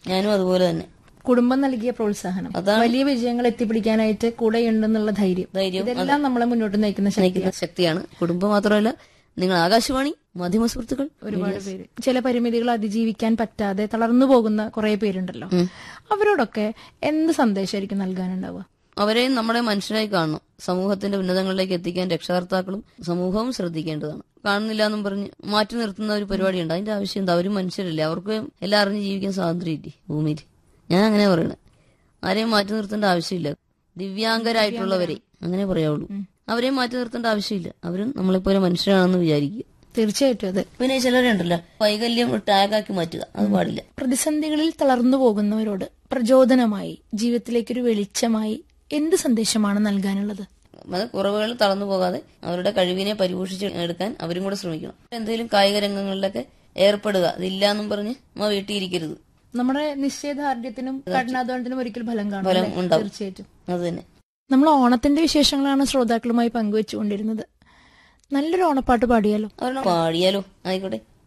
ഞാനും അതുപോലെ തന്നെ കുടുംബം നൽകിയ പ്രോത്സാഹനം അതാണ് വലിയ വിജയങ്ങൾ എത്തിപ്പിടിക്കാനായിട്ട് കൂടെയുണ്ടെന്നുള്ള ധൈര്യം ധൈര്യം ഇതെല്ലാം നമ്മളെ മുന്നോട്ട് നയിക്കുന്ന ശക്തി നയിക്കുന്ന ശക്തിയാണ് കുടുംബം മാത്രമല്ല നിങ്ങൾ ആകാശവാണി മാധ്യമ സുഹൃത്തുക്കൾ ഒരുപാട് പേര് ചില പരിമിതികൾ അതിജീവിക്കാൻ പറ്റാതെ തളർന്നു പോകുന്ന കുറെ പേരുണ്ടല്ലോ അവരോടൊക്കെ എന്ത് സന്ദേശമായിരിക്കും നൽകാനുണ്ടാവുക അവരെയും നമ്മളെ മനുഷ്യരായി കാണണം സമൂഹത്തിന്റെ ഉന്നതങ്ങളിലേക്ക് എത്തിക്കാൻ രക്ഷകർത്താക്കളും സമൂഹവും ശ്രദ്ധിക്കേണ്ടതാണ് കാണുന്നില്ല എന്നും പറഞ്ഞ് മാറ്റി നിർത്തുന്ന ഒരു പരിപാടിയുണ്ട് അതിന്റെ ആവശ്യം എന്താ അവരും മനുഷ്യരല്ലേ അവർക്ക് എല്ലാം അറിഞ്ഞ് ജീവിക്കാൻ സ്വാതന്ത്ര്യമില്ലേ ഭൂമിയിൽ ഞാൻ അങ്ങനെ പറയണേ ആരെയും മാറ്റി നിർത്തേണ്ട ആവശ്യമില്ല ദിവ്യാംഗരായിട്ടുള്ളവരെ അങ്ങനെ പറയാവുള്ളൂ അവരെയും മാറ്റി നിർത്തേണ്ട ആവശ്യമില്ല അവരും നമ്മളെപ്പോലെ മനുഷ്യരാണെന്ന് വിചാരിക്കുക തീർച്ചയായിട്ടും അത് പിന്നെ ചിലരുണ്ടല്ലോ വൈകല്യം ടാഗാക്കി മാറ്റുക അത് പാടില്ല പ്രതിസന്ധികളിൽ തളർന്നു പോകുന്നവരോട് പ്രചോദനമായി ജീവിതത്തിലേക്കൊരു വെളിച്ചമായി എന്ത് സന്ദേശമാണ് നൽകാനുള്ളത് അത് കുറവുകൾ തളർന്നു പോകാതെ അവരുടെ കഴിവിനെ പരിപോഷിച്ച് എടുക്കാൻ അവരും കൂടെ ശ്രമിക്കണം എന്തെങ്കിലും കായിക രംഗങ്ങളിലൊക്കെ ഏർപ്പെടുക അതില്ല എന്നും പറഞ്ഞ് നമ്മ വീട്ടിൽ ഇരിക്കരുത് നമ്മുടെ നിശ്ചയദാർഢ്യത്തിനും കഠിനാധ്വാനത്തിനും ഒരിക്കൽ ഫലം കാണും ഫലം അല്ലേ? ഉണ്ടാവും. തീർച്ചയായിട്ടും അത് തന്നെ നമ്മൾ ഓണത്തിന്റെ വിശേഷങ്ങളാണ് ശ്രോതാക്കളുമായി പങ്കുവെച്ചുകൊണ്ടിരുന്നത് നല്ലൊരു ഓണപ്പാട്ട് പാടിയാലോ അവരുടെ പാടിയാലോ ആയിക്കോട്ടെ